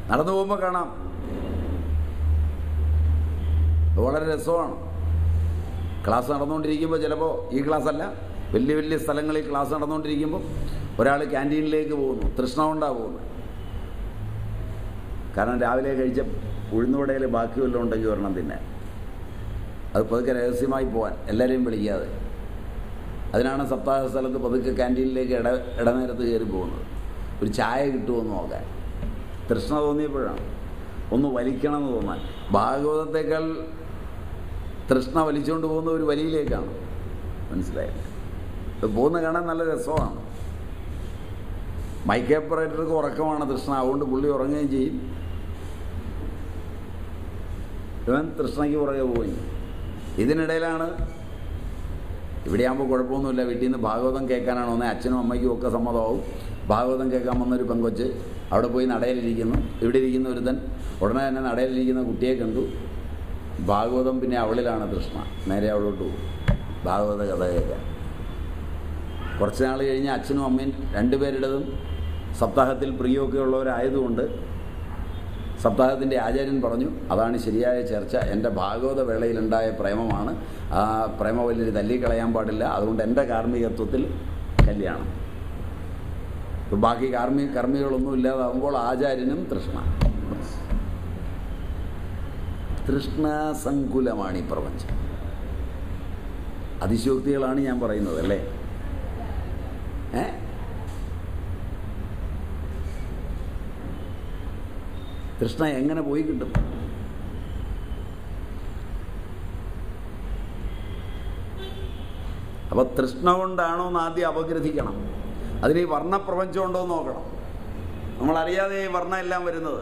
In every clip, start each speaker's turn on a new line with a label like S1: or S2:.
S1: നടന്നു പോകുമ്പോൾ കാണാം അത് വളരെ രസമാണ് ക്ലാസ് നടന്നുകൊണ്ടിരിക്കുമ്പോൾ ചിലപ്പോൾ ഈ ക്ലാസ് അല്ല വലിയ വലിയ സ്ഥലങ്ങളിൽ ക്ലാസ് നടന്നുകൊണ്ടിരിക്കുമ്പോൾ ഒരാൾ ക്യാൻറ്റീനിലേക്ക് പോകുന്നു തൃഷ്ണ കൊണ്ടാണ് പോകുന്നത് കാരണം രാവിലെ കഴിച്ച ഉഴുന്നുവടയിൽ ബാക്കി വല്ലതും ഉണ്ടെങ്കിൽ ഒരെണ്ണം തിന്നാൻ അത് പതുക്കെ രഹസ്യമായി പോകാൻ എല്ലാവരെയും വിളിക്കാതെ അതിനാണ് സപ്താഹ സ്ഥലത്ത് പതുക്കെ ക്യാൻറ്റീനിലേക്ക് ഇട ഇടനേരത്ത് കയറി പോകുന്നത് ഒരു ചായ കിട്ടുമെന്ന് നോക്കാൻ തൃഷ്ണ തോന്നിയപ്പോഴാണ് ഒന്ന് വലിക്കണം എന്ന് തോന്നാൻ ഭാഗവതത്തേക്കാൾ തൃഷ്ണ വലിച്ചുകൊണ്ട് പോകുന്ന ഒരു വലിയിലേക്കാണ് മനസ്സിലായില്ല ഇത് പോകുന്ന കാണാൻ നല്ല രസമാണ് മൈക്ക് ഓപ്പറേറ്റർക്ക് ഉറക്കമാണ് തൃഷ്ണ അതുകൊണ്ട് പുള്ളി ഉറങ്ങുകയും ചെയ്യും ഇവൻ തൃഷ്ണയ്ക്ക് പുറകെ പോയി ഇതിനിടയിലാണ് ഇവിടെയാകുമ്പോൾ കുഴപ്പമൊന്നുമില്ല വീട്ടിൽ നിന്ന് ഭാഗവതം കേൾക്കാനാണ് വന്നത് അച്ഛനും അമ്മയ്ക്കും ഒക്കെ സമ്മതമാവും ഭാഗവതം കേൾക്കാൻ വന്നൊരു പെങ്കൊച്ച് അവിടെ പോയി നടയിലിരിക്കുന്നു ഇവിടെ ഇരിക്കുന്ന ഒരുത്തൻ ഉടനെ തന്നെ നടയിലിരിക്കുന്ന കുട്ടിയെ കണ്ടു ഭാഗവതം പിന്നെ അവളിലാണ് തൃഷ്ണ നേരെ അവളോട്ട് പോകും ഭാഗവത കഥ കേൾക്കാൻ കുറച്ച് നാൾ കഴിഞ്ഞ് അച്ഛനും അമ്മയും രണ്ടുപേരുടേതും സപ്താഹത്തിൽ പ്രിയമൊക്കെ ഉള്ളവരായതുകൊണ്ട് സപ്താഹത്തിൻ്റെ ആചാര്യൻ പറഞ്ഞു അതാണ് ശരിയായ ചർച്ച എൻ്റെ ഭാഗവത വേളയിലുണ്ടായ പ്രേമമാണ് ആ പ്രേമവല്ലിന് തല്ലിക്കളയാൻ പാടില്ല അതുകൊണ്ട് എൻ്റെ കാർമ്മികത്വത്തിൽ കല്യാണം ഇപ്പം ബാക്കി കാർമ്മി കർമ്മികളൊന്നും ഇല്ലാതാവുമ്പോൾ ആചാര്യനും തൃഷ്ണ തൃഷ്ണാസങ്കുലമാണ് ഈ പ്രപഞ്ചം അതിശോക്തികളാണ് ഞാൻ പറയുന്നത് അല്ലേ ഏ തൃഷ്ണ എങ്ങനെ പോയി കിട്ടും അപ്പൊ തൃഷ്ണ കൊണ്ടാണോ എന്ന് ആദ്യം അപഗ്രഥിക്കണം അതിന് ഈ വർണ്ണപ്രപഞ്ചം ഉണ്ടോ എന്ന് നോക്കണം നമ്മളറിയാതെ ഈ വർണ്ണം എല്ലാം വരുന്നത്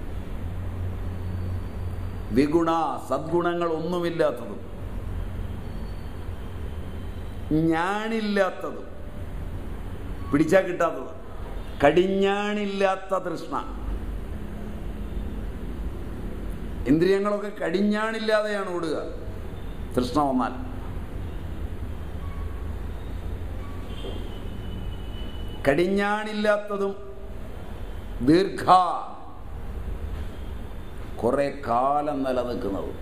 S1: വിഗുണ സദ്ഗുണങ്ങൾ ഒന്നുമില്ലാത്തതും ഞാനില്ലാത്തതും പിടിച്ചാൽ കിട്ടാത്തത് കടിഞ്ഞാണില്ലാത്ത തൃഷ്ണ ഇന്ദ്രിയങ്ങളൊക്കെ കടിഞ്ഞാണില്ലാതെയാണ് ഓടുക തൃഷ്ണ വന്നാൽ കടിഞ്ഞാണില്ലാത്തതും ദീർഘ കുറെ കാലം നിലനിൽക്കുന്നതും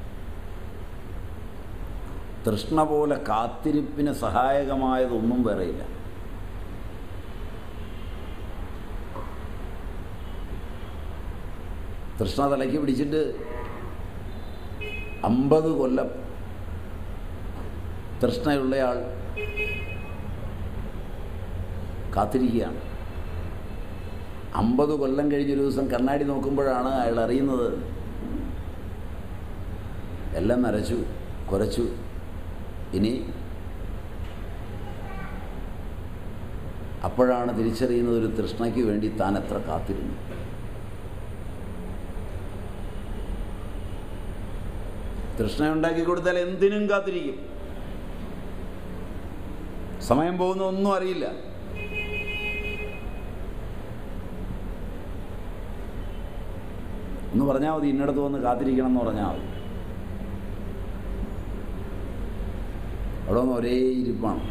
S1: തൃഷ്ണ പോലെ കാത്തിരിപ്പിന് സഹായകമായതൊന്നും വേറെയില്ല തൃഷ്ണ തലയ്ക്ക് പിടിച്ചിട്ട് അമ്പത് കൊല്ലം തൃഷ്ണയുള്ളയാൾ കാത്തിരിക്കുകയാണ് അമ്പത് കൊല്ലം കഴിഞ്ഞൊരു ദിവസം കണ്ണാടി നോക്കുമ്പോഴാണ് അയാൾ അറിയുന്നത് എല്ലാം നരച്ചു കുരച്ചു ഇനി അപ്പോഴാണ് തിരിച്ചറിയുന്നത് ഒരു തൃഷ്ണയ്ക്ക് വേണ്ടി താൻ എത്ര കാത്തിരുന്നു തൃഷ്ണ ഉണ്ടാക്കി കൊടുത്താൽ എന്തിനും കാത്തിരിക്കും സമയം പോകുന്ന ഒന്നും അറിയില്ല ഒന്ന് പറഞ്ഞാൽ മതി ഇന്നടത്ത് വന്ന് കാത്തിരിക്കണം എന്ന് പറഞ്ഞാൽ മതി അവിടെ വന്ന് ഒരേ ഇരിപ്പാണ്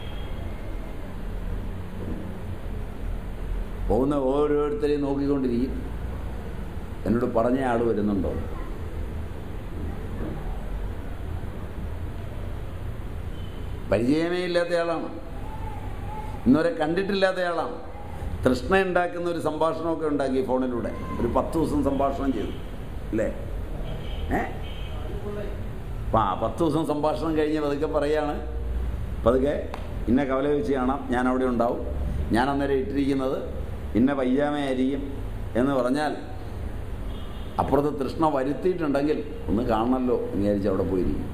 S1: പോകുന്ന ഓരോരുത്തരെയും നോക്കിക്കൊണ്ടിരിക്കും എന്നോട് പറഞ്ഞ ആൾ വരുന്നുണ്ടോ പരിചയമേ ഇല്ലാത്തയാളാണ് ഇന്നുവരെ കണ്ടിട്ടില്ലാത്തയാളാണ് തൃഷ്ണ ഉണ്ടാക്കുന്ന ഒരു സംഭാഷണമൊക്കെ ഉണ്ടാക്കി ഫോണിലൂടെ ഒരു പത്ത് ദിവസം സംഭാഷണം ചെയ്തു അല്ലേ ഏ ആ പത്ത് ദിവസം സംഭാഷണം കഴിഞ്ഞ് പതുക്കെ പറയാണ് പതുക്കെ ഇന്ന കവല വെച്ച് കാണാം ഞാൻ അവിടെ ഉണ്ടാവും ഞാൻ അന്നേരം ഇട്ടിരിക്കുന്നത് ഇന്ന പയ്യാമയായിരിക്കും എന്ന് പറഞ്ഞാൽ അപ്പുറത്ത് തൃഷ്ണ വരുത്തിയിട്ടുണ്ടെങ്കിൽ ഒന്ന് കാണണമല്ലോ എന്ന് വിചാരിച്ച് അവിടെ പോയിരിക്കും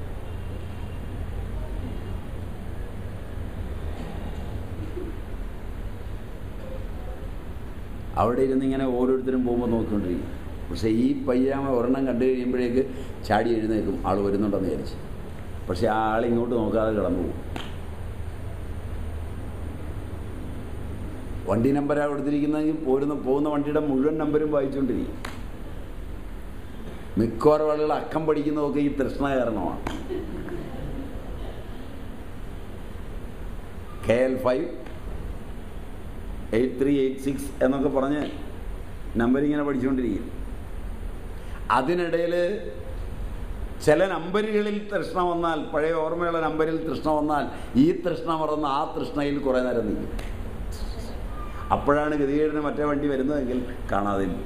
S1: അവിടെ ഇരുന്ന് ഇങ്ങനെ ഓരോരുത്തരും പോകുമ്പോൾ നോക്കിക്കൊണ്ടിരിക്കും പക്ഷേ ഈ പയ്യാമ ഒരെണ്ണം കണ്ടു കഴിയുമ്പോഴേക്ക് ചാടി എഴുന്നേക്കും ആൾ വരുന്നുണ്ടെന്ന് വിചാരിച്ച് പക്ഷേ ആ ആൾ ഇങ്ങോട്ട് നോക്കാതെ കിടന്നു പോകും വണ്ടി നമ്പരാണ് കൊടുത്തിരിക്കുന്നതെങ്കിൽ പോരുന്ന പോകുന്ന വണ്ടിയുടെ മുഴുവൻ നമ്പരും വായിച്ചുകൊണ്ടിരിക്കും മിക്കവാറും ആളുകൾ അക്കം പഠിക്കുന്നതൊക്കെ ഈ തൃഷ്ണ കാരണമാണ് K L five eight three eight six എന്നൊക്കെ പറഞ്ഞ് നമ്പരിങ്ങനെ പഠിച്ചുകൊണ്ടിരിക്കും അതിനിടയിൽ ചില നമ്പരുകളിൽ തൃഷ്ണ വന്നാൽ പഴയ ഓർമ്മയുള്ള നമ്പരിൽ തൃഷ്ണ വന്നാൽ ഈ തൃഷ്ണ മറന്ന് ആ തൃഷ്ണയിൽ കുറേ നേരം നിൽക്കും അപ്പോഴാണ് ഗതികേടിന് മറ്റേ വണ്ടി വരുന്നതെങ്കിൽ കാണാതെ പോകും.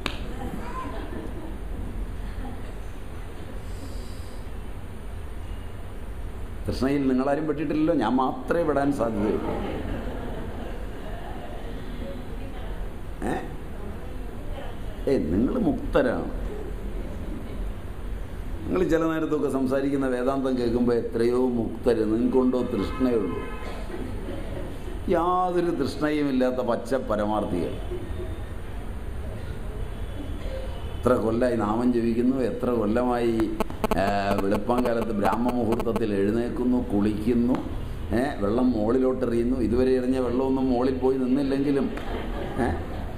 S1: തൃഷ്ണയിൽ നിങ്ങളാരും പെട്ടിട്ടില്ലല്ലോ ഞാൻ മാത്രമേ പെടാൻ സാധ്യതയുള്ളൂ ഏ ഏ നിങ്ങൾ മുക്തരാണ് നിങ്ങൾ ചില നേരത്തൊക്കെ സംസാരിക്കുന്ന വേദാന്തം കേൾക്കുമ്പോൾ എത്രയോ മുക്തര് നിങ്ങൾക്കൊണ്ടോ തൃഷ്ണയുള്ളൂ യാതൊരു തൃഷ്ണയുമില്ലാത്ത പച്ച പരമാർത്ഥികൾ എത്ര കൊല്ലമായി നാമം ജപിക്കുന്നു എത്ര കൊല്ലമായി ആ, വെളുപ്പാങ്കാലത്ത് ബ്രാഹ്മ മുഹൂർത്തത്തിൽ എഴുന്നേൽക്കുന്നു കുളിക്കുന്നു ഏ, വെള്ളം മുകളിലോട്ട് എറിയുന്നു ഇതുവരെ എറിഞ്ഞ വെള്ളമൊന്നും മുകളിൽ പോയി നിന്നില്ലെങ്കിലും ഏ,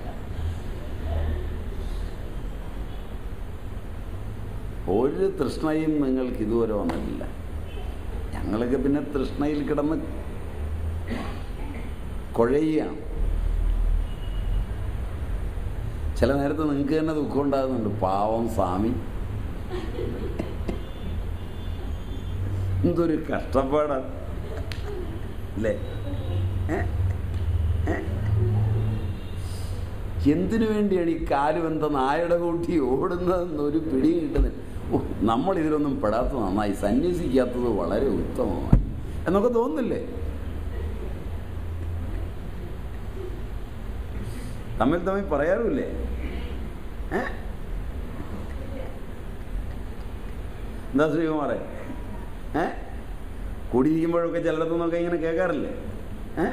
S1: ഒരു തൃഷ്ണയും നിങ്ങൾക്ക് ഇതുവരെ വന്നിട്ടില്ല ഞങ്ങളൊക്കെ പിന്നെ തൃഷ്ണയിൽ കിടന്ന് കുഴയുകയാണ് ചില നേരത്ത് നിങ്ങൾക്ക് തന്നെ ദുഃഖം ഉണ്ടാകുന്നുണ്ട് പാവം സ്വാമി എന്തൊരു കഷ്ടപ്പാടാണ് അല്ലേ ഏ? ഏ? എന്തിനു വേണ്ടിയാണ് ഈ കാലുവെന്ത നായയുടെ കൂട്ടി ഓടുന്നതെന്നൊരു പിടി കിട്ടുന്നില്ല ഓ നമ്മൾ ഇതിലൊന്നും പെടാത്തത് നന്നായി സന്യസിക്കാത്തത് വളരെ ഉത്തമമായി എന്നൊക്കെ തോന്നുന്നില്ലേ തമ്മിൽ തമ്മിൽ പറയാറുമില്ലേ ഏ എന്താ ശ്രീകുമാറെ ഏ കൂടിയിരിക്കുമ്പോഴൊക്കെ ചിലയിടത്തുനിന്നൊക്കെ ഇങ്ങനെ കേൾക്കാറില്ലേ ഏ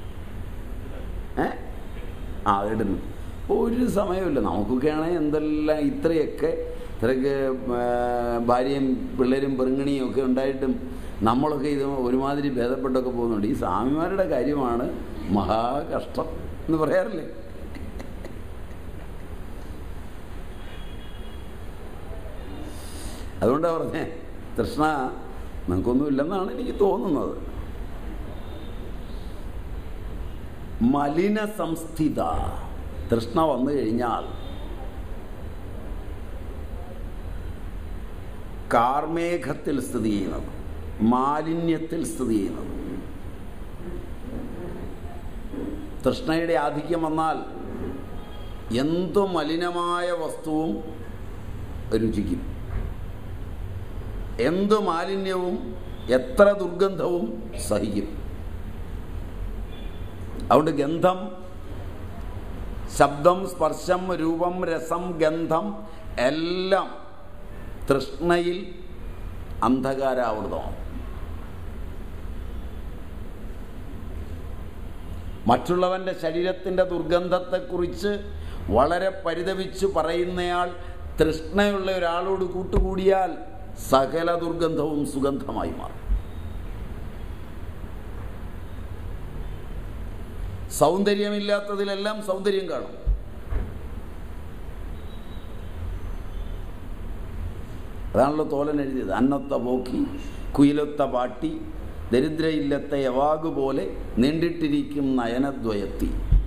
S1: ഏ ആ അതിടുന്നു ഒരു സമയമില്ല നമുക്കൊക്കെ ആണെങ്കിൽ എന്തെല്ലാം ഇത്രയൊക്കെ ഇത്രയൊക്കെ ആ, ഭാര്യയും പിള്ളേരും പെറുങ്ങണിയും ഒക്കെ ഉണ്ടായിട്ടും നമ്മളൊക്കെ ഇത് ഒരുമാതിരി ഭേദപ്പെട്ടൊക്കെ പോകുന്നുണ്ട് ഈ സ്വാമിമാരുടെ കാര്യമാണ് മഹാകഷ്ടം എന്ന് പറയാറില്ലേ അതുകൊണ്ടാണ് പറഞ്ഞേ തൃഷ്ണ നിങ്ങൾക്കൊന്നും ഇല്ലെന്നാണ് എനിക്ക് തോന്നുന്നത് മലിന സംസ്ഥിത തൃഷ്ണ വന്നു കഴിഞ്ഞാൽ കാർമേഘത്തിൽ സ്ഥിതി ചെയ്യുന്നത് മാലിന്യത്തിൽ സ്ഥിതി ചെയ്യുന്നത് തൃഷ്ണയുടെ ആധിക്യം വന്നാൽ എന്തു മലിനമായ വസ്തുവും രുചിക്കും എന്തു മാലിന്യവും എത്ര ദുർഗന്ധവും സഹിക്കും അതുകൊണ്ട് ഗന്ധം ശബ്ദം സ്പർശം രൂപം രസം ഗന്ധം എല്ലാം തൃഷ്ണയിൽ അന്ധകാരാവൃതമാണ് മറ്റുള്ളവൻ്റെ ശരീരത്തിൻ്റെ ദുർഗന്ധത്തെക്കുറിച്ച് വളരെ പരിതപിച്ച് പറയുന്നയാൾ തൃഷ്ണയുള്ള ഒരാളോട് കൂട്ടുകൂടിയാൽ സകല ദുർഗന്ധവും സുഗന്ധമായി മാറും സൗന്ദര്യമില്ലാത്തതിലെല്ലാം സൗന്ദര്യം കാണും അതാണല്ലോ തോലൻ എഴുതിയത് അന്നത്ത പോക്കി കുയിലൊത്ത പാട്ടി ദരിദ്രയില്ലത്തെ യവാകു പോലെ നീണ്ടിട്ടിരിക്കും നയനദ്വയത്തി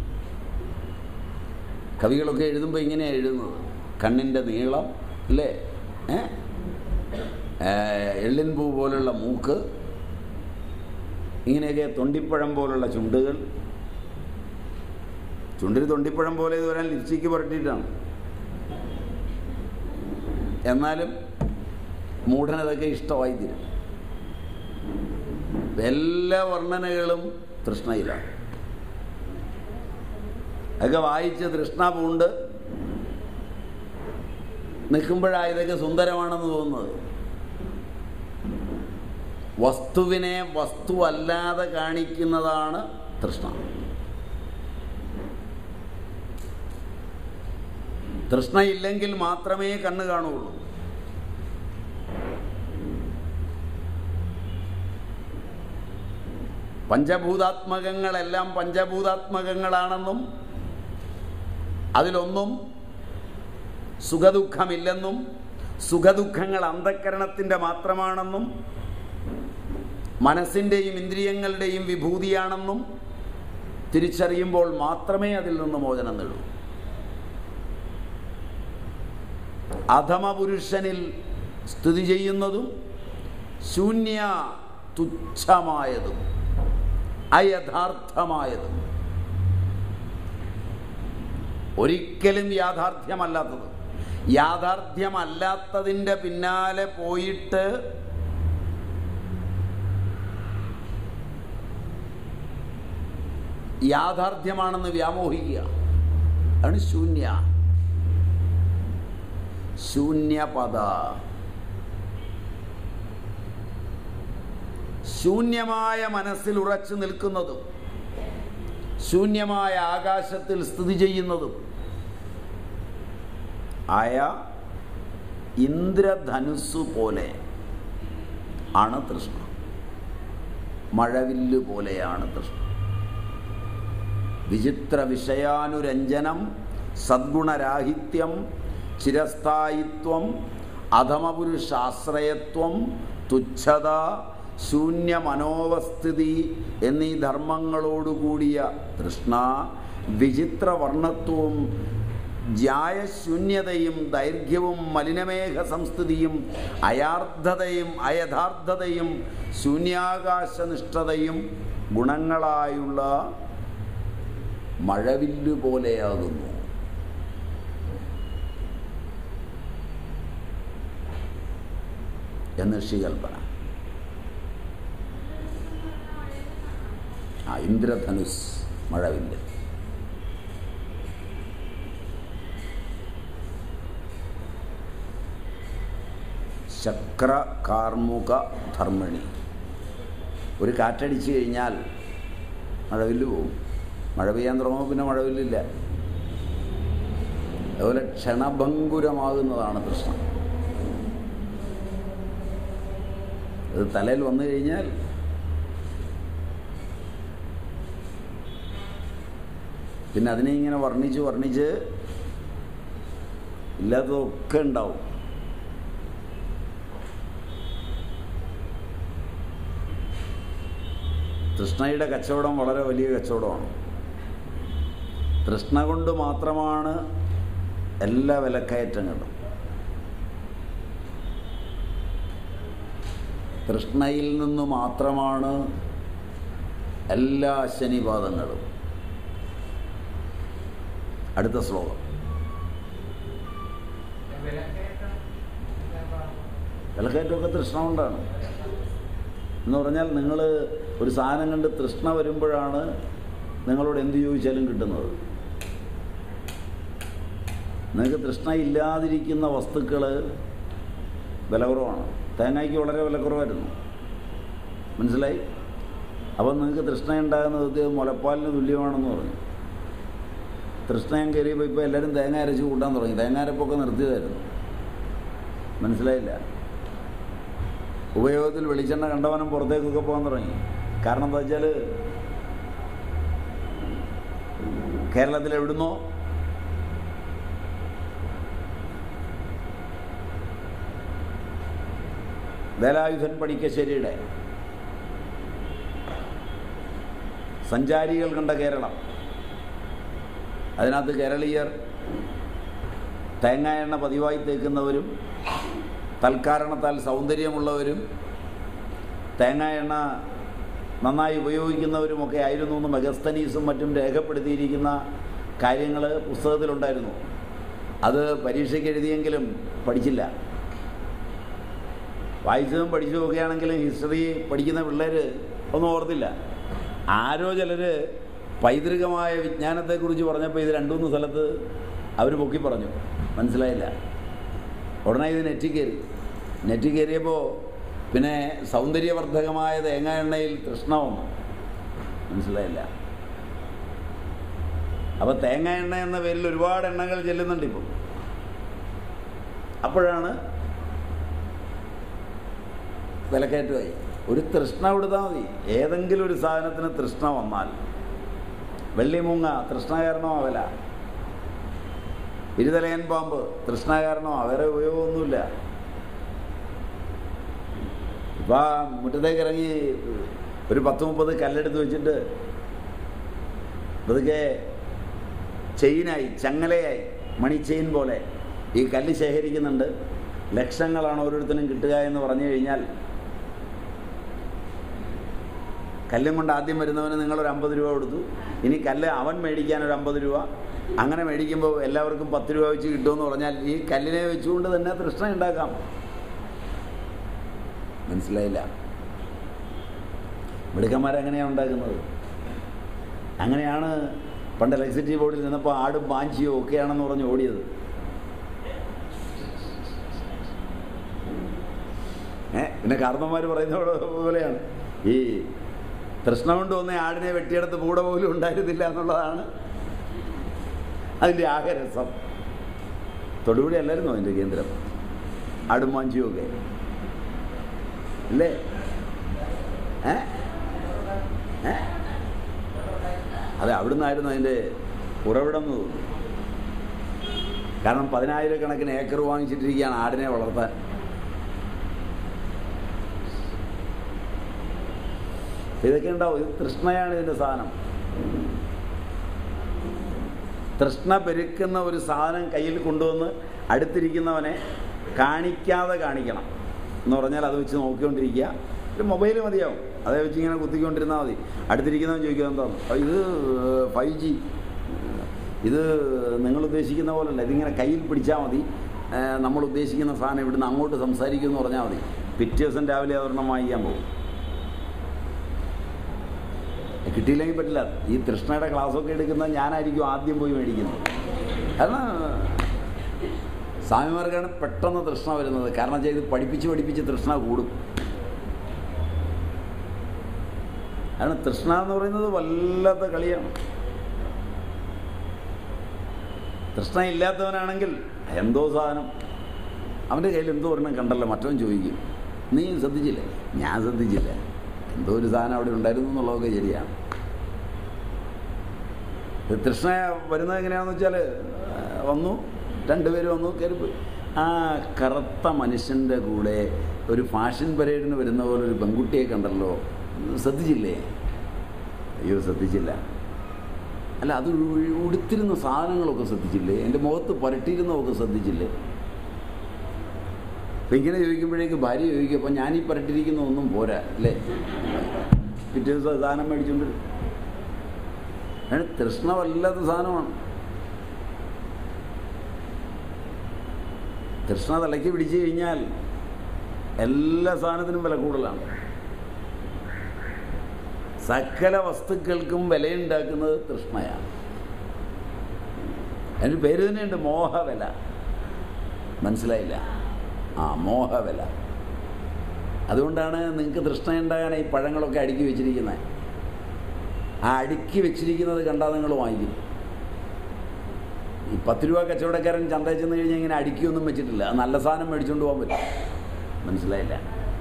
S1: കവികളൊക്കെ എഴുതുമ്പോൾ ഇങ്ങനെയാണ് എഴുതുന്നത് കണ്ണിൻ്റെ നീളം അല്ലേ ഏ? ഏ, എള്ളിൻ പൂ പോലുള്ള മൂക്ക് ഇങ്ങനെയൊക്കെ തൊണ്ടിപ്പഴം പോലുള്ള ചുണ്ടുകൾ ചുണ്ടിൽ തൊണ്ടിപ്പഴം പോലെ ഇത് വരാൻ ലിപ്സ്റ്റിക്ക് പുരട്ടിയിട്ടാണ് എന്നാലും മൂഢനതൊക്കെ ഇഷ്ടമായി തീരും എല്ലാ വർണ്ണനകളും തൃഷ്ണയിലാണ് അതൊക്കെ വായിച്ച് തൃഷ്ണ പൂണ്ട് നിൽക്കുമ്പോഴാണ് ഇതൊക്കെ സുന്ദരമാണെന്ന് തോന്നുന്നത് വസ്തുവിനെ വസ്തുവല്ലാതെ കാണിക്കുന്നതാണ് തൃഷ്ണ തൃഷ്ണയില്ലെങ്കിൽ മാത്രമേ കണ്ണ് കാണുകയുള്ളൂ പഞ്ചഭൂതാത്മകങ്ങളെല്ലാം പഞ്ചഭൂതാത്മകങ്ങളാണെന്നും അതിലൊന്നും സുഖദുഃഖമില്ലെന്നും സുഖദുഃഖങ്ങൾ അന്ധക്കരണത്തിൻ്റെ മാത്രമാണെന്നും മനസ്സിൻ്റെയും ഇന്ദ്രിയങ്ങളുടെയും വിഭൂതിയാണെന്നും തിരിച്ചറിയുമ്പോൾ മാത്രമേ അതിൽ നിന്ന് മോചനം നേടൂ അധമപുരുഷനിൽ സ്ഥിതി ചെയ്യുന്നതും ശൂന്യ തുച്ഛമായതും അയഥാർത്ഥമായതും ഒരിക്കലും യാഥാർത്ഥ്യമല്ലാത്തത് യാഥാർത്ഥ്യമല്ലാത്തതിൻ്റെ പിന്നാലെ പോയിട്ട് യാഥാർത്ഥ്യമാണെന്ന് വ്യാമോഹിക്കുക അതാണ് ശൂന്യ ശൂന്യപദ ശൂന്യമായ മനസ്സിൽ ഉറച്ചു നിൽക്കുന്നതും ശൂന്യമായ ആകാശത്തിൽ സ്ഥിതി ചെയ്യുന്നതും ആയ ഇന്ദ്രധനുസ്സു പോലെ ആണ് തൃഷ്ണ മഴവില്ല് പോലെയാണ് തൃഷ്ണ വിചിത്ര വിഷയാനുരഞ്ജനം സദ്ഗുണരാഹിത്യം ചിരസ്ഥായിത്വം അധമപുരുഷാശ്രയത്വം തുച്ഛത ശൂന്യ മനോവസ്ഥിതി എന്നീ ധർമ്മങ്ങളോടുകൂടിയ തൃഷ്ണ വിചിത്ര വർണ്ണത്വവും ജായശൂന്യതയും ദൈർഘ്യവും മലിനമേഘ സംസ്ഥിതിയും അയാർദ്ധതയും അയഥാർത്ഥതയും ശൂന്യാകാശനിഷ്ഠതയും ഗുണങ്ങളായുള്ള മഴവില്ല് പോലെയാകുന്നു എന്ന് ഋഷികൽപ്പന ആ ഇന്ദ്രധനുസ് മഴവില്ല് ശക്ര കാർമുക ധർമ്മിണി ഒരു കാറ്റടിച്ചു കഴിഞ്ഞാൽ മഴവില്ല് പോവും മഴ പെയ്യാൻ തുടങ്ങുമ്പോൾ പിന്നെ മഴവില്ലില്ല അതുപോലെ ക്ഷണഭങ്കുരമാകുന്നതാണ് പ്രശ്നം അത് തലയിൽ വന്നു കഴിഞ്ഞാൽ പിന്നെ അതിനെ ഇങ്ങനെ വർണ്ണിച്ച് വർണ്ണിച്ച് ഇല്ലാത്തതൊക്കെ ഉണ്ടാവും തൃഷ്ണയുടെ കച്ചവടം വളരെ വലിയ കച്ചവടമാണ് തൃഷ്ണ കൊണ്ട് മാത്രമാണ് എല്ലാ വിലക്കയറ്റങ്ങളും തൃഷ്ണയിൽ നിന്ന് മാത്രമാണ് എല്ലാ ശനിപാതങ്ങളും അടുത്ത ശ്ലോകം വിലക്കയറ്റമൊക്കെ തൃഷ്ണ കൊണ്ടാണ് എന്ന് പറഞ്ഞാൽ നിങ്ങൾ ഒരു സാധനം കണ്ട് തൃഷ്ണ വരുമ്പോഴാണ് നിങ്ങളോട് എന്ത് ചോദിച്ചാലും കിട്ടുന്നത് നിങ്ങൾക്ക് തൃഷ്ണ ഇല്ലാതിരിക്കുന്ന വസ്തുക്കൾ വില കുറവാണ് തേങ്ങയ്ക്ക് വളരെ വില കുറവായിരുന്നു മനസ്സിലായി അപ്പം നിങ്ങൾക്ക് തൃഷ്ണ ഉണ്ടാകുന്നത് ഇത് മുലപ്പാലിന് തുല്യമാണെന്ന് പറഞ്ഞു തൃഷ്ണയും കയറിയപ്പോൾ ഇപ്പോൾ എല്ലാവരും തേങ്ങ അരച്ച് കൂട്ടാൻ തുടങ്ങി തേങ്ങ അരപ്പൊക്കെ നിർത്തിയതായിരുന്നു മനസ്സിലായില്ല ഉപയോഗത്തിൽ വെളിച്ചെണ്ണ കണ്ടവനം പുറത്തേക്കൊക്കെ പോകാൻ തുടങ്ങി കാരണം എന്താ വെച്ചാൽ കേരളത്തിൽ എവിടുന്നോ വേലായുധൻ പണിക്കശ്ശേരിയുടെ സഞ്ചാരികൾ കണ്ട കേരളം അതിനകത്ത് കേരളീയർ തേങ്ങ എണ്ണ പതിവായി തേക്കുന്നവരും തൽക്കാരണത്താൽ സൗന്ദര്യമുള്ളവരും തേങ്ങ എണ്ണ നന്നായി ഉപയോഗിക്കുന്നവരുമൊക്കെ ആയിരുന്നു എന്ന് മെഗസ്തനീസും മറ്റും രേഖപ്പെടുത്തിയിരിക്കുന്ന കാര്യങ്ങൾ പുസ്തകത്തിലുണ്ടായിരുന്നു അത് പരീക്ഷയ്ക്ക് എഴുതിയെങ്കിലും പഠിച്ചില്ല വായിച്ചതും പഠിച്ചതും ഒക്കെ ആണെങ്കിലും ഹിസ്റ്ററി പഠിക്കുന്ന പിള്ളേർ ഒന്നും ഓർത്തില്ല ആരോ ചിലർ പൈതൃകമായ വിജ്ഞാനത്തെക്കുറിച്ച് പറഞ്ഞപ്പോൾ ഇത് രണ്ടു മൂന്ന് സ്ഥലത്ത് അവർ പൊക്കി പറഞ്ഞു മനസ്സിലായില്ല ഉടനെ ഇത് നെറ്റിൽ കയറി നെറ്റിൽ കയറിയപ്പോൾ പിന്നെ സൗന്ദര്യവർദ്ധകമായ തേങ്ങ എണ്ണയിൽ തൃഷ്ണ വന്നു മനസ്സിലായില്ല അപ്പോൾ തേങ്ങ എണ്ണ എന്ന പേരിൽ ഒരുപാട് എണ്ണകൾ ചെല്ലുന്നുണ്ട് ഇപ്പം അപ്പോഴാണ് വിലക്കയറ്റമായി ഒരു തൃഷ്ണ കൊടുത്താൽ മതി ഏതെങ്കിലും ഒരു സാധനത്തിന് തൃഷ്ണ വന്നാൽ വെള്ളിമുങ്ങ തൃഷ്ണ കാരണമോ വില ഇരുതലയൻ പാമ്പ് തൃഷ്ണ കാരണമോ വേറെ ഉപയോഗമൊന്നുമില്ല ഇപ്പം ആ മുറ്റത്തേക്ക് ഇറങ്ങി ഒരു പത്ത് മുപ്പത് കല്ലെടുത്ത് വെച്ചിട്ട് പതുക്കെ ചെയിനായി ചങ്ങലയായി മണി ചെയിൻ പോലെ ഈ കല്ല് ശേഖരിക്കുന്നുണ്ട് ലക്ഷങ്ങളാണ് ഓരോരുത്തരും കിട്ടുക എന്ന് പറഞ്ഞു കഴിഞ്ഞാൽ കല്ലും കൊണ്ട് ആദ്യം വരുന്നവന് നിങ്ങളൊരു അമ്പത് രൂപ കൊടുത്തു ഇനി കല്ല് അവൻ മേടിക്കാൻ ഒരു അമ്പത് രൂപ അങ്ങനെ മേടിക്കുമ്പോൾ എല്ലാവർക്കും പത്ത് രൂപ വെച്ച് കിട്ടുമെന്ന് പറഞ്ഞാൽ ഈ കല്ലിനെ വെച്ചുകൊണ്ട് തന്നെ തൃഷ്ണ ഉണ്ടാക്കാം മനസ്സിലായില്ല മിടുക്കന്മാരെങ്ങനെയാണ് ഉണ്ടാക്കുന്നത് അങ്ങനെയാണ് പണ്ട് ഇലക്ട്രിസിറ്റി ബോർഡിൽ നിന്നപ്പോൾ ആടും ബാഞ്ചിയോ ഒക്കെയാണെന്ന് പറഞ്ഞ് ഓടിയത് ഏ പിന്നെ കാർന്നന്മാർ പറയുന്ന പോലെയാണ് ഈ തൃഷ്ണ കൊണ്ട് വന്ന ആടിനെ വെട്ടിയെടുത്ത് കൂടെ പോലും ഉണ്ടായിരുന്നില്ല എന്നുള്ളതാണ് അതിൻ്റെ ആകെ രസം തൊടുപുഴ അല്ലായിരുന്നു അതിൻ്റെ കേന്ദ്രം ആടും മാഞ്ചിയും ഒക്കെ അല്ലേ ഏ ഏ അതെ അവിടുന്നായിരുന്നു അതിൻ്റെ ഉറവിടം എന്ന് തോന്നുന്നു കാരണം പതിനായിരക്കണക്കിന് ഏക്കർ വാങ്ങിച്ചിട്ടിരിക്കുകയാണ് ആടിനെ വളർത്താൻ ഇതൊക്കെ ഉണ്ടാവും ഇത് തൃഷ്ണയാണ് ഇതിൻ്റെ സാധനം തൃഷ്ണ പെരുക്കുന്ന ഒരു സാധനം കയ്യിൽ കൊണ്ടുവന്ന് അടുത്തിരിക്കുന്നവനെ കാണിക്കാതെ കാണിക്കണം എന്ന് പറഞ്ഞാൽ അത് വെച്ച് നോക്കിക്കൊണ്ടിരിക്കുക ഒരു മൊബൈൽ മതിയാവും അതേ വെച്ച് ഇങ്ങനെ കുത്തിക്കൊണ്ടിരുന്നാൽ മതി അടുത്തിരിക്കുന്നവൻ ചോദിക്കുക എന്താണ് "ആ, ഇത് ഫൈവ് ജി ഇത് നിങ്ങൾ ഉദ്ദേശിക്കുന്ന പോലല്ല ഇതിങ്ങനെ കയ്യിൽ പിടിച്ചാൽ മതി ഏ, നമ്മൾ ഉദ്ദേശിക്കുന്ന സാധനം ഇവിടുന്ന് അങ്ങോട്ട് സംസാരിക്കുമെന്ന് പറഞ്ഞാൽ മതി പിറ്റേ ദിവസം രാവിലെ അതൊരെണ്ണം വാങ്ങിക്കാൻ പോകും കിട്ടിയില്ലെങ്കിൽ പറ്റില്ല ഈ തൃഷ്ണയുടെ ക്ലാസ്സൊക്കെ എടുക്കുന്ന ഞാനായിരിക്കും ആദ്യം പോയി മേടിക്കുന്നത് കാരണം സ്വാമിമാർക്കാണ് പെട്ടെന്ന് തൃഷ്ണ വരുന്നത് കാരണം വെച്ചാൽ ഇത് പഠിപ്പിച്ച് പഠിപ്പിച്ച് തൃഷ്ണ കൂടും കാരണം തൃഷ്ണ എന്ന് പറയുന്നത് വല്ലാത്ത കളിയാണ് തൃഷ്ണ ഇല്ലാത്തവനാണെങ്കിൽ എന്തോ സാധനം അവൻ്റെ കയ്യിൽ എന്തോ ഒരെണ്ണം കണ്ടല്ലോ മറ്റവൻ ചോദിക്കും നീ ശ്രദ്ധിച്ചില്ലേ ഞാൻ ശ്രദ്ധിച്ചില്ല എന്തോ ഒരു സാധനം അവിടെ ഉണ്ടായിരുന്നു എന്നുള്ളതൊക്കെ ശരിയാണ് ഇത് തൃഷ്ണ വരുന്നത് എങ്ങനെയാണെന്ന് വെച്ചാൽ വന്നു രണ്ടുപേരും വന്നു കയറിപ്പോയി ആ കറുത്ത മനുഷ്യൻ്റെ കൂടെ ഒരു ഫാഷൻ പരേഡിന് വരുന്ന പോലെ ഒരു പെൺകുട്ടിയെ കണ്ടല്ലോ ശ്രദ്ധിച്ചില്ലേ അയ്യോ ശ്രദ്ധിച്ചില്ല അല്ല അത് ഉ- ഉടുത്തിരുന്ന സാധനങ്ങളൊക്കെ ശ്രദ്ധിച്ചില്ലേ എൻ്റെ മുഖത്ത് പുരട്ടിയിരുന്നതൊക്കെ ശ്രദ്ധിച്ചില്ലേ അപ്പം ഇങ്ങനെ ചോദിക്കുമ്പോഴേക്ക് ഭാര്യ ചോദിക്കും അപ്പം ഞാൻ ഈ പുരട്ടിരിക്കുന്ന ഒന്നും പോരാ അല്ലേ പിറ്റേ ദിവസം സാധനം മേടിച്ചുകൊണ്ട് വരും. അതിന് തൃഷ്ണ വല്ലാത്ത സാധനമാണ് തൃഷ്ണ തലയ്ക്ക് പിടിച്ചു കഴിഞ്ഞാൽ എല്ലാ സാധനത്തിനും വില കൂടുതലാണ് സകല വസ്തുക്കൾക്കും വിലയുണ്ടാക്കുന്നത് തൃഷ്ണയാണ് അതിന് പേര് തന്നെയുണ്ട് മോഹവില മനസ്സിലായില്ല ആ മോഹവില അതുകൊണ്ടാണ് നിങ്ങൾക്ക് തൃഷ്ണയുണ്ടാകാൻ ഈ പഴങ്ങളൊക്കെ അടുക്കി വെച്ചിരിക്കുന്നത് ആ അടുക്കി വെച്ചിരിക്കുന്നത് കണ്ടാൽ നിങ്ങൾ വാങ്ങിക്കും ഈ പത്ത് രൂപ കച്ചവടക്കാരൻ ചന്തയിൽ ചെന്ന് കഴിഞ്ഞാൽ ഇങ്ങനെ അടുക്കിയൊന്നും വെച്ചിട്ടില്ല അത് നല്ല സാധനം മേടിച്ചുകൊണ്ട് പോകാൻ പറ്റും മനസ്സിലായില്ല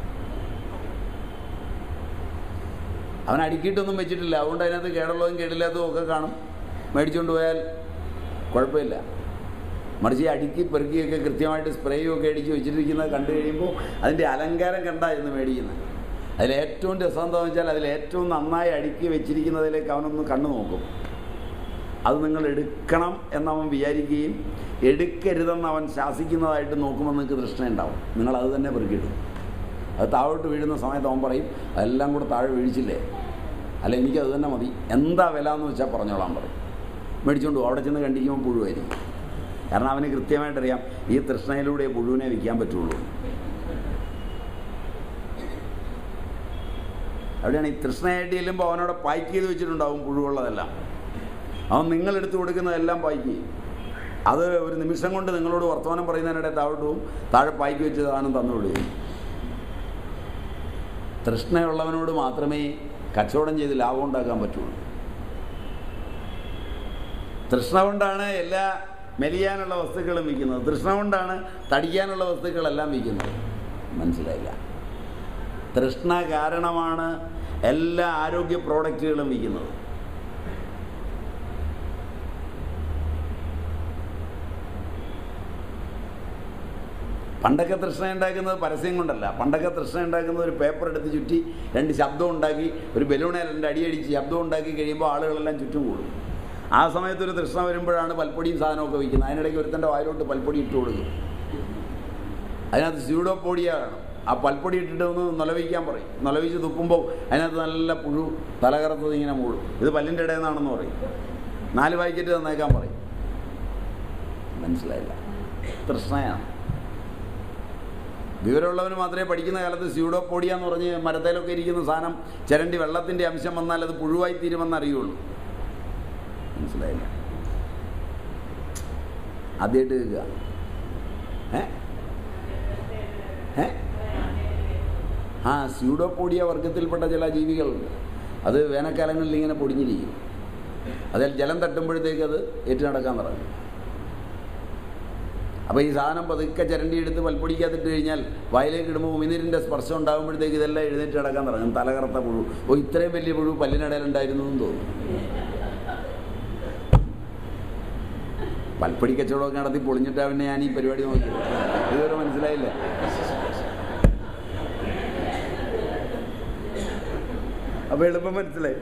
S1: അവൻ അടുക്കിയിട്ടൊന്നും വെച്ചിട്ടില്ല അതുകൊണ്ട് അതിനകത്ത് കേടുള്ളതും കേടില്ലാത്തതും ഒക്കെ കാണും മേടിച്ചുകൊണ്ട് പോയാൽ കുഴപ്പമില്ല മറിച്ച് ഈ അടുക്കി പെറുക്കിയൊക്കെ കൃത്യമായിട്ട് സ്പ്രേയും ഒക്കെ അടിച്ച് വെച്ചിട്ടിരിക്കുന്നത് കണ്ടു കഴിയുമ്പോൾ അതിൻ്റെ അലങ്കാരം കണ്ടായിരുന്നു മേടിക്കുന്നത് അതിൽ ഏറ്റവും രസം എന്താണെന്ന് വെച്ചാൽ അതിൽ ഏറ്റവും നന്നായി അടുക്കി വെച്ചിരിക്കുന്നതിലേക്ക് അവനൊന്ന് കണ്ണു നോക്കും അത് നിങ്ങൾ എടുക്കണം എന്നവൻ വിചാരിക്കുകയും എടുക്കരുതെന്ന് അവൻ ശാസിക്കുന്നതായിട്ട് നോക്കുമ്പോൾ നിങ്ങൾക്ക് തൃഷ്ണയുണ്ടാവും നിങ്ങൾ അത് തന്നെ പെറുക്കിയിടും അത് താഴോട്ട് വീഴുന്ന സമയത്ത് അവൻ പറയും അതെല്ലാം കൂടെ താഴെ വീഴിച്ചില്ലേ അല്ല എനിക്കത് തന്നെ മതി എന്താ വില എന്ന് വെച്ചാൽ പറഞ്ഞോളാൻ പറയും മേടിച്ചുകൊണ്ട് പോകും അവിടെ ചെന്ന് കണ്ടിക്കുമ്പോൾ പുഴുവായിരിക്കും കാരണം അവന് കൃത്യമായിട്ടറിയാം ഈ തൃഷ്ണയിലൂടെ പുഴുവിനെ വിൽക്കാൻ പറ്റുള്ളൂ അവിടെയാണ് ഈ തൃഷ്ണയായിട്ട് ചെല്ലുമ്പോൾ അവനോട് പാക്ക് ചെയ്ത് വെച്ചിട്ടുണ്ടാവും പുഴുവുള്ളതെല്ലാം അവൻ നിങ്ങളെടുത്ത് കൊടുക്കുന്നതെല്ലാം പായ്ക്ക് ചെയ്യും അത് ഒരു നിമിഷം കൊണ്ട് നിങ്ങളോട് വർത്തമാനം പറയുന്നതിനിടെ താഴോട്ട് പോവും താഴെ പായ്ക്ക് വെച്ച് സാധനം തന്നുവിടുകയും തൃഷ്ണയുള്ളവനോട് മാത്രമേ കച്ചവടം ചെയ്ത് ലാഭം ഉണ്ടാക്കാൻ പറ്റുള്ളൂ തൃഷ്ണ കൊണ്ടാണ് എല്ലാ മെലിയാനുള്ള വസ്തുക്കളും വിൽക്കുന്നത് തൃഷ്ണ കൊണ്ടാണ് തടിക്കാനുള്ള വസ്തുക്കളെല്ലാം വിൽക്കുന്നത് മനസ്സിലായില്ല തൃഷ്ണ കാരണമാണ് എല്ലാ ആരോഗ്യ പ്രോഡക്റ്റുകളും വിൽക്കുന്നത് പണ്ടൊക്കെ തൃഷ്ണ ഉണ്ടാക്കുന്നത് പരസ്യം കൊണ്ടല്ല പണ്ടൊക്കെ തൃഷ്ണ ഉണ്ടാക്കുന്നത് ഒരു പേപ്പർ എടുത്ത് ചുറ്റി രണ്ട് ശബ്ദം ഉണ്ടാക്കി ഒരു ബലൂണെ രണ്ട് അടിയടിച്ച് ശബ്ദം ഉണ്ടാക്കി കഴിയുമ്പോൾ ആളുകളെല്ലാം ചുറ്റും കൂടും ആ സമയത്ത് ഒരു തൃഷ്ണ വരുമ്പോഴാണ് പൽപ്പൊടിയും സാധനമൊക്കെ വയ്ക്കുന്നത് അതിനിടയ്ക്ക് ഒരുത്തൻ്റെ വായിലോട്ട് പൽപ്പൊടി ഇട്ട് കൊടുക്കും അതിനകത്ത് സ്യൂഡോപോഡിയ കാണും ആ പൽപ്പൊടി ഇട്ടിട്ട് ഒന്ന് നൊലവിക്കാൻ പറയും നൊലവിച്ച് തുപ്പുമ്പോൾ അതിനകത്ത് നല്ല പുഴു തലകറത്തത് ഇങ്ങനെ മൂഴും ഇത് പല്ലിൻ്റെ ഇടയിൽ നിന്നാണെന്ന് പറയും നാല് പാക്കറ്റ് തന്നേക്കാൻ പറയും മനസ്സിലായില്ല തൃഷ്ണയാണ് വിവരമുള്ളവന് മാത്രമേ പഠിക്കുന്ന കാലത്ത് സ്യൂഡോപോഡിയ എന്ന് പറഞ്ഞ് മരത്തേലൊക്കെ ഇരിക്കുന്ന സാധനം ചിരണ്ടി വെള്ളത്തിൻ്റെ അംശം വന്നാൽ അത് പുഴുവായി തീരുമെന്ന് അറിയുള്ളൂ മനസ്സിലായില്ല ആദ്യമായിട്ട് കേൾക്കുക ഏ ഏ ആ സ്യൂഡോപോഡിയ വർഗത്തിൽപ്പെട്ട ചില ജീവികളുണ്ട് അത് വേനൽക്കാലങ്ങളിൽ ഇങ്ങനെ പൊടിഞ്ഞിരിക്കും അതിൽ ജലം തട്ടുമ്പോഴത്തേക്ക് അത് ഏറ്റു നടക്കാൻ തുടങ്ങും അപ്പോൾ ഈ സാധനം പതുക്കെ ചിരണ്ടി എടുത്ത് പൽപ്പൊടിക്കകത്തിട്ട് കഴിഞ്ഞാൽ വായിലേക്ക് ഇടുമ്പോൾ ഉമിനീരിൻ്റെ സ്പർശം ഉണ്ടാകുമ്പോഴത്തേക്ക് ഇതെല്ലാം എഴുന്നേറ്റ് നടക്കാൻ തുടങ്ങും തലകറത്ത പുഴു ഓ ഇത്രയും വലിയ പുഴു പല്ലിനിടയിൽ ഉണ്ടായിരുന്നു എന്ന് തോന്നുന്നു പൽപ്പൊടി കച്ചവടമൊക്കെ നടത്തി പൊളിഞ്ഞിട്ടാ പിന്നെ ഞാൻ ഈ പരിപാടി നോക്കി ഇതുവരെ മനസ്സിലായില്ല അപ്പൊ എളുപ്പം മനസ്സിലായി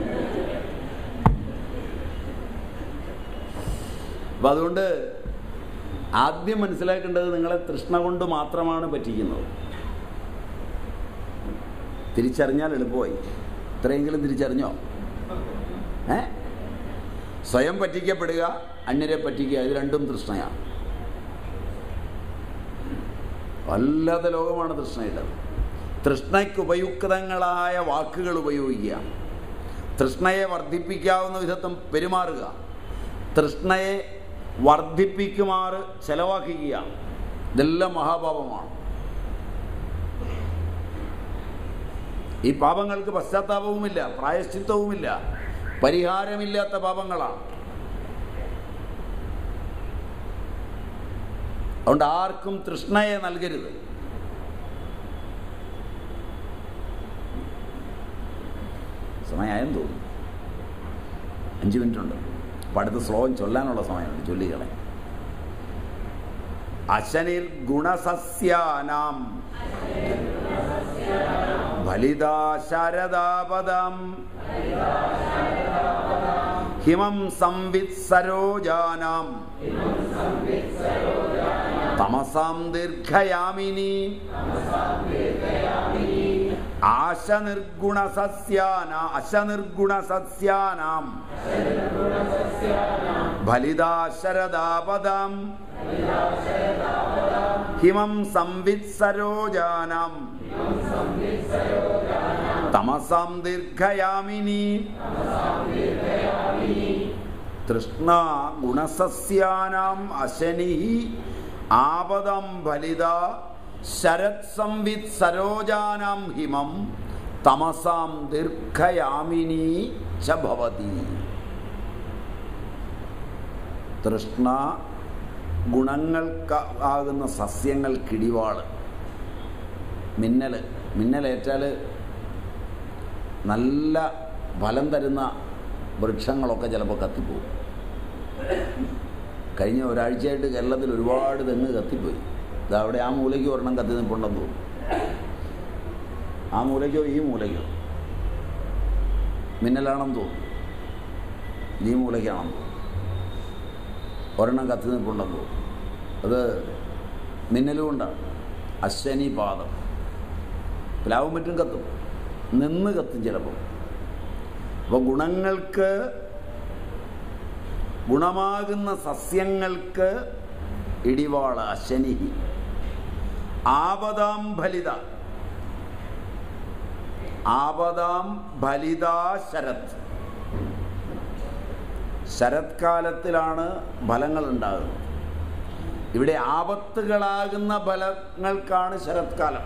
S1: അപ്പൊ അതുകൊണ്ട് ആദ്യം മനസ്സിലാക്കേണ്ടത് നിങ്ങളെ തൃഷ്ണ കൊണ്ട് മാത്രമാണ് പറ്റിക്കുന്നത് തിരിച്ചറിഞ്ഞാൽ എളുപ്പമായി ഇത്രയെങ്കിലും തിരിച്ചറിഞ്ഞോ ഏ സ്വയം പറ്റിക്കപ്പെടുക അന്യരെ പറ്റിക്കുക ഇത് രണ്ടും തൃഷ്ണയാണ് വല്ലാത്ത ലോകമാണ് തൃഷ്ണയുള്ളത് തൃഷ്ണയ്ക്ക് ഉപയുക്തങ്ങളായ വാക്കുകൾ ഉപയോഗിക്കുക തൃഷ്ണയെ വർദ്ധിപ്പിക്കാവുന്ന വിധത്തും പെരുമാറുക തൃഷ്ണയെ വർദ്ധിപ്പിക്കുമാറ് ചെലവാക്കുക ഇതെല്ലാം മഹാപാപമാണ് ഈ പാപങ്ങൾക്ക് പശ്ചാത്താപവുമില്ല പ്രായശ്ചിത്തവുമില്ല പരിഹാരമില്ലാത്ത പാപങ്ങളാണ് അതുകൊണ്ട് ആർക്കും തൃഷ്ണയെ നൽകരുത് സമയമായെന്ന് തോന്നുന്നു അഞ്ച് മിനിറ്റ് ഉണ്ട് അപ്പം അടുത്ത് ശ്ലോകം ചൊല്ലാനുള്ള സമയമുണ്ട് ചൊല്ലികളെ അശനിൽ ഗുണസസ്യാനാം ഫലിതാ ശരദാപദം ഹിമം സംവിത് സരോജാനാം തമസാം ദീർഘയാമിനി ആശനിർഗുണസസ്യാന അശനിർഗുണസസ്യാനാം ഫലിതാ ശരദാപദം ഹിമം സംവിത് സരോജാനാം തമസാം ദീർഘയാമിനി തൃഷ്ണ ഗുണസസ്യാനാം അശനി ആപദം ഫലിത ശരത് സംവിത് സരോജാനാം ഹിമം തമസാം ദീർഘയാമിനി ച ഭവതി തൃഷ്ണ ഗുണങ്ങൾക്ക് ആകുന്ന സസ്യങ്ങൾക്കിടിവാള് മിന്നൽ മിന്നലേറ്റാൽ നല്ല ഫലം തരുന്ന വൃക്ഷങ്ങളൊക്കെ ചിലപ്പോൾ കത്തിപ്പോവും കഴിഞ്ഞ ഒരാഴ്ചയായിട്ട് കേരളത്തിൽ ഒരുപാട് തെങ്ങ് കത്തിപ്പോയി ഇത് അവിടെ ആ മൂലയ്ക്ക് ഒരെണ്ണം കത്തി നിൽപ്പുണ്ടെന്ന് തോന്നുന്നു ആ മൂലയ്ക്കോ ഈ മൂലയ്ക്കോ മിന്നലാണെന്ന് തോന്നുന്നു ഈ മൂലയ്ക്കാണെന്ന് തോന്നുന്നു ഒരെണ്ണം കത്തി നിൽപ്പുണ്ടെന്ന് തോന്നുന്നു അത് മിന്നലും കൊണ്ടാണ് അശ്വനി പാദം പ്ലാവും മറ്റും കത്തും നിന്ന് കത്തും ചിലപ്പോൾ അപ്പോൾ ഗുണങ്ങൾക്ക് ഗുണമാകുന്ന സസ്യങ്ങൾക്ക് ഇടിവാള് അശനി ആപതാം ഫലിത ആപതാം ഫലിതാ ശരത് ശരത്കാലത്തിലാണ് ഫലങ്ങൾ ഉണ്ടാകുന്നത് ഇവിടെ ആപത്തുകളാകുന്ന ഫലങ്ങൾക്കാണ് ശരത്കാലം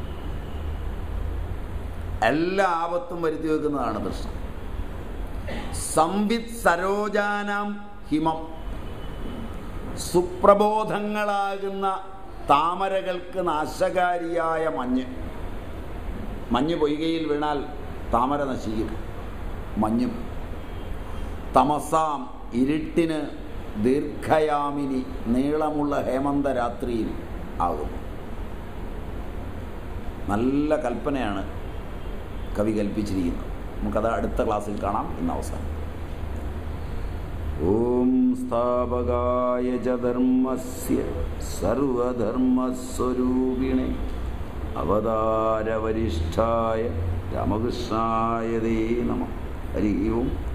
S1: എല്ലാ ആപത്തും വരുത്തി വെക്കുന്നതാണ് പ്രശ്നം സംവിത് സരോജാനാം ഹിമം സുപ്രബോധങ്ങളാകുന്ന താമരകൾക്ക് നാശകാരിയായ മഞ്ഞ് മഞ്ഞ് പൊയ്കയിൽ വീണാൽ താമര നശിക്കും മഞ്ഞും തമസാം ഇരുട്ടിന് ദീർഘയാമിനി നീളമുള്ള ഹേമന്ത രാത്രിയിൽ ആകുന്നു നല്ല കൽപ്പനയാണ് കവി കൽപ്പിച്ചിരിക്കുന്നത് നമുക്കത് അടുത്ത ക്ലാസ്സിൽ കാണാം ഇന്ന് അവസാനം ഓം സ്ഥാപകായ ച ധർമ്മസ്യ സർവധർമ്മസ്വരൂപിണേ അവതാരവരിഷ്ഠായ രാമകൃഷ്ണായ ദേ നമ ഹരി ഓം